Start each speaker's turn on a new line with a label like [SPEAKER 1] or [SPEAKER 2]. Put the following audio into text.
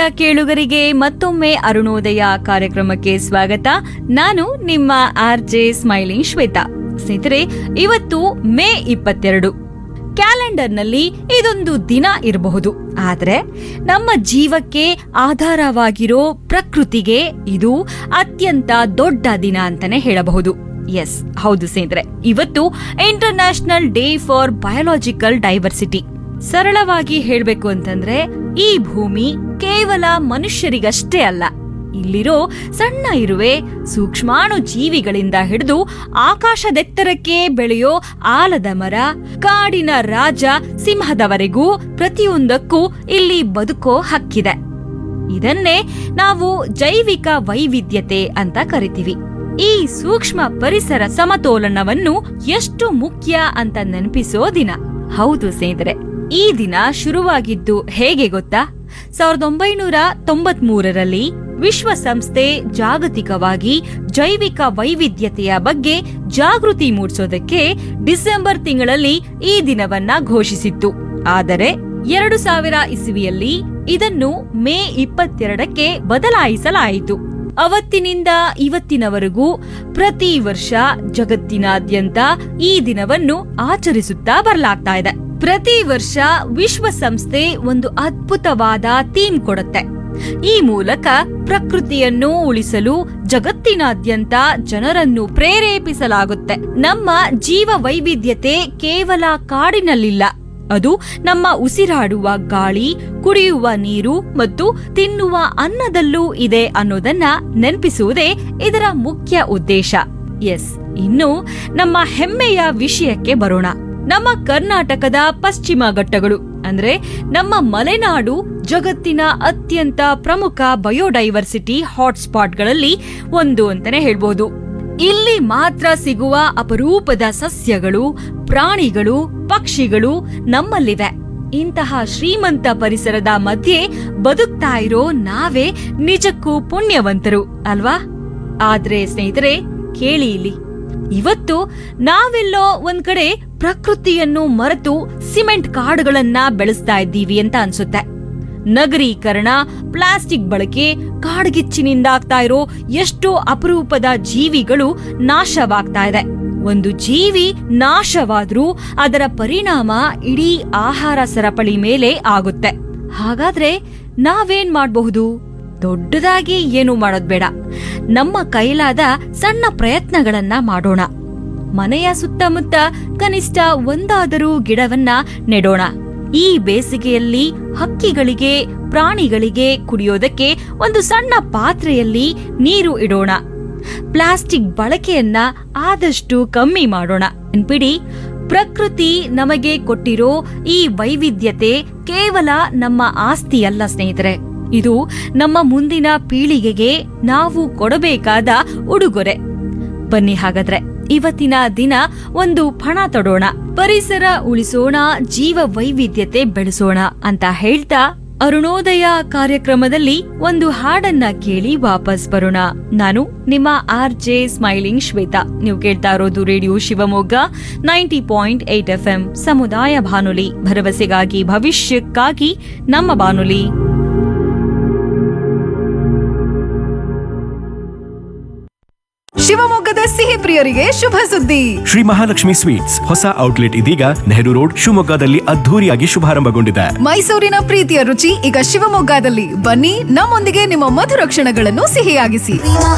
[SPEAKER 1] ಕೇಳುಗರಿಗೆ ಮತ್ತೊಮ್ಮೆ ಅರುಣೋದಯ ಕಾರ್ಯಕ್ರಮಕ್ಕೆ ಸ್ವಾಗತ ನಾನು ನಿಮ್ಮ ಆರ್ ಜೆ ಸ್ಮೈಲಿಂಗ್ ಶ್ವೇತಾ ಸ್ನೇಹಿತರೆ ಇವತ್ತು ಮೇ ಇಪ್ಪತ್ತೆರಡು ಕ್ಯಾಲೆಂಡರ್ನಲ್ಲಿ ಇದೊಂದು ದಿನ ಇರಬಹುದು ಆದ್ರೆ ನಮ್ಮ ಜೀವಕ್ಕೆ ಆಧಾರವಾಗಿರೋ ಪ್ರಕೃತಿಗೆ ಇದು ಅತ್ಯಂತ ದೊಡ್ಡ ದಿನ ಅಂತಾನೆ ಹೇಳಬಹುದು ಎಸ್ ಹೌದು ಸ್ನೇಹಿತರೆ ಇವತ್ತು international day for biological diversity ಸರಳವಾಗಿ ಹೇಳ್ಬೇಕು ಅಂತಂದ್ರೆ ಈ ಭೂಮಿ ಕೇವಲ ಮನುಷ್ಯರಿಗಷ್ಟೇ ಅಲ್ಲ ಇಲ್ಲಿರೋ ಸಣ್ಣ ಇರುವೆ ಸೂಕ್ಷ್ಮಾಣು ಜೀವಿಗಳಿಂದ ಹಿಡಿದು ಆಕಾಶದೆತ್ತರಕ್ಕೆ ಬೆಳೆಯೋ ಆಲದ ಮರ ಕಾಡಿನ ರಾಜ ಸಿಂಹದವರೆಗೂ ಪ್ರತಿಯೊಂದಕ್ಕೂ ಇಲ್ಲಿ ಬದುಕೋ ಹಕ್ಕಿದೆ ಇದನ್ನೇ ನಾವು ಜೈವಿಕ ವೈವಿಧ್ಯತೆ ಅಂತ ಕರಿತೀವಿ ಈ ಸೂಕ್ಷ್ಮ ಪರಿಸರ ಸಮತೋಲನವನ್ನು ಎಷ್ಟು ಮುಖ್ಯ ಅಂತ ನೆನಪಿಸೋ ದಿನ ಹೌದು ಸ್ನೇಹಿತರೆ ಈ ದಿನ ಶುರುವಾಗಿದ್ದು ಹೇಗೆ ಗೊತ್ತಾ ಸಾವಿರದ ಒಂಬೈನೂರ ತೊಂಬತ್ ಮೂರರಲ್ಲಿ ವಿಶ್ವಸಂಸ್ಥೆ ಜಾಗತಿಕವಾಗಿ ಜೈವಿಕ ವೈವಿಧ್ಯತೆಯ ಬಗ್ಗೆ ಜಾಗೃತಿ ಮೂಡಿಸೋದಕ್ಕೆ ಡಿಸೆಂಬರ್ ತಿಂಗಳಲ್ಲಿ ಈ ದಿನವನ್ನ ಘೋಷಿಸಿತ್ತು ಆದರೆ ಎರಡು ಸಾವಿರ ಇಸವಿಯಲ್ಲಿ ಇದನ್ನು ಮೇ ಇಪ್ಪತ್ತೆರಡಕ್ಕೆ ಬದಲಾಯಿಸಲಾಯಿತು ಅವತ್ತಿನಿಂದ ಇವತ್ತಿನವರೆಗೂ ಪ್ರತಿ ವರ್ಷ ಜಗತ್ತಿನಾದ್ಯಂತ ಈ ದಿನವನ್ನು ಆಚರಿಸುತ್ತಾ ಬರಲಾಗ್ತಾ ಇದೆ ಪ್ರತಿ ವರ್ಷ ವಿಶ್ವಸಂಸ್ಥೆ ಒಂದು ಅದ್ಭುತವಾದ ಥೀಮ್ ಕೊಡುತ್ತೆ ಈ ಮೂಲಕ ಪ್ರಕೃತಿಯನ್ನು ಉಳಿಸಲು ಜಗತ್ತಿನಾದ್ಯಂತ ಜನರನ್ನು ಪ್ರೇರೇಪಿಸಲಾಗುತ್ತೆ ನಮ್ಮ ಜೀವ ವೈವಿಧ್ಯತೆ ಕೇವಲ ಕಾಡಿನಲ್ಲಿಲ್ಲ ಅದು ನಮ್ಮ ಉಸಿರಾಡುವ ಗಾಳಿ ಕುಡಿಯುವ ನೀರು ಮತ್ತು ತಿನ್ನುವ ಅನ್ನದಲ್ಲೂ ಇದೆ ಅನ್ನೋದನ್ನ ನೆನಪಿಸುವುದೇ ಇದರ ಮುಖ್ಯ ಉದ್ದೇಶ ಎಸ್ ಇನ್ನು ನಮ್ಮ ಹೆಮ್ಮೆಯ ವಿಷಯಕ್ಕೆ ಬರೋಣ ನಮ್ಮ ಕರ್ನಾಟಕದ ಪಶ್ಚಿಮ ಘಟ್ಟಗಳು ಅಂದ್ರೆ ನಮ್ಮ ಮಲೆನಾಡು ಜಗತ್ತಿನ ಅತ್ಯಂತ ಪ್ರಮುಖ ಬಯೋಡೈವರ್ಸಿಟಿ ಹಾಟ್ಸ್ಪಾಟ್ಗಳಲ್ಲಿ ಒಂದು ಅಂತಾನೆ ಹೇಳ್ಬೋದು ಇಲ್ಲಿ ಮಾತ್ರ ಸಿಗುವ ಅಪರೂಪದ ಸಸ್ಯಗಳು ಪ್ರಾಣಿಗಳು ಪಕ್ಷಿಗಳು ನಮ್ಮಲ್ಲಿವೆ ಇಂತಹ ಶ್ರೀಮಂತ ಪರಿಸರದ ಮಧ್ಯೆ ಬದುಕ್ತಾ ಇರೋ ನಾವೇ ನಿಜಕ್ಕೂ ಪುಣ್ಯವಂತರು ಅಲ್ವಾ ಆದ್ರೆ ಸ್ನೇಹಿತರೆ ಕೇಳಿ ಇಲ್ಲಿ ಇವತ್ತು ನಾವೆಲ್ಲೋ ಒಂದ್ ಕಡೆ ಪ್ರಕೃತಿಯನ್ನು ಮರೆತು ಸಿಮೆಂಟ್ ಕಾಡುಗಳನ್ನ ಬೆಳೆಸ್ತಾ ಇದ್ದೀವಿ ಅಂತ ಅನ್ಸುತ್ತೆ ನಗರೀಕರಣ ಪ್ಲಾಸ್ಟಿಕ್ ಬಳಕೆ ಕಾಡ್ಗಿಚ್ಚಿನಿಂದ ಆಗ್ತಾ ಇರೋ ಎಷ್ಟೋ ಅಪರೂಪದ ಜೀವಿಗಳು ನಾಶವಾಗ್ತಾ ಇದೆ ಒಂದು ಜೀವಿ ನಾಶವಾದ್ರೂ ಅದರ ಪರಿಣಾಮ ಇಡೀ ಆಹಾರ ಸರಪಳಿ ಮೇಲೆ ಆಗುತ್ತೆ ಹಾಗಾದ್ರೆ ನಾವೇನ್ ಮಾಡಬಹುದು ದೊಡ್ಡದಾಗಿ ಏನು ಮಾಡೋದ್ ಬೇಡ ನಮ್ಮ ಕೈಲಾದ ಸಣ್ಣ ಪ್ರಯತ್ನಗಳನ್ನ ಮಾಡೋಣ ಮನೆಯ ಸುತ್ತಮುತ್ತ ಕನಿಷ್ಠ ಒಂದಾದರೂ ಗಿಡವನ್ನ ನೆಡೋಣ ಈ ಬೇಸಿಗೆಯಲ್ಲಿ ಹಕ್ಕಿಗಳಿಗೆ ಪ್ರಾಣಿಗಳಿಗೆ ಕುಡಿಯೋದಕ್ಕೆ ಒಂದು ಸಣ್ಣ ಪಾತ್ರೆಯಲ್ಲಿ ನೀರು ಇಡೋಣ ಪ್ಲಾಸ್ಟಿಕ್ ಬಳಕೆಯನ್ನ ಆದಷ್ಟು ಕಮ್ಮಿ ಮಾಡೋಣ ನೆನ್ಪಿಡಿ ಪ್ರಕೃತಿ ನಮಗೆ ಕೊಟ್ಟಿರೋ ಈ ವೈವಿಧ್ಯತೆ ಕೇವಲ ನಮ್ಮ ಆಸ್ತಿಯಲ್ಲ ಸ್ನೇಹಿತರೆ ಇದು ನಮ್ಮ ಮುಂದಿನ ಪೀಳಿಗೆಗೆ ನಾವು ಕೊಡಬೇಕಾದ ಉಡುಗೊರೆ ಬನ್ನಿ ಹಾಗಾದ್ರೆ ಇವತ್ತಿನ ದಿನ ಒಂದು ಪಣ ತೊಡೋಣ ಪರಿಸರ ಉಳಿಸೋಣ ಜೀವ ವೈವಿಧ್ಯತೆ ಬೆಳೆಸೋಣ ಅಂತ ಹೇಳ್ತಾ ಅರುಣೋದಯ ಕಾರ್ಯಕ್ರಮದಲ್ಲಿ ಒಂದು ಹಾಡನ್ನ ಕೇಳಿ ವಾಪಸ್ ಬರೋಣ ನಾನು ನಿಮ್ಮ ಆರ್ ಜೆ ಸ್ಮೈಲಿಂಗ್ ಶ್ವೇತಾ ನೀವು ಕೇಳ್ತಾ ಇರೋದು radio Shivamogga ninety point eight F M ಸಮುದಾಯ ಬಾನುಲಿ ಭರವಸೆಗಾಗಿ ಭವಿಷ್ಯಕ್ಕಾಗಿ ನಮ್ಮ ಬಾನುಲಿ
[SPEAKER 2] ಶಿವಮೊಗ್ಗದ ಸಿಹಿ ಪ್ರಿಯರಿಗೆ ಶುಭ ಸುದ್ದಿ
[SPEAKER 3] ಶ್ರೀ ಮಹಾಲಕ್ಷ್ಮಿ ಸ್ವೀಟ್ಸ್ ಹೊಸ ಔಟ್ಲೆಟ್ ಇದೀಗ ನೆಹರು ರೋಡ್ ಶಿವಮೊಗ್ಗದಲ್ಲಿ ಅದ್ಧೂರಿಯಾಗಿ ಶುಭಾರಂಭಗೊಂಡಿದೆ
[SPEAKER 2] ಮೈಸೂರಿನ ಪ್ರೀತಿಯ ರುಚಿ ಈಗ ಶಿವಮೊಗ್ಗದಲ್ಲಿ ಬನ್ನಿ ನಮ್ಮೊಂದಿಗೆ ನಿಮ್ಮ ಮಧುರ ಕ್ಷಣಗಳನ್ನು ಸಿಹಿಯಾಗಿಸಿ
[SPEAKER 4] ಶ್ರೀ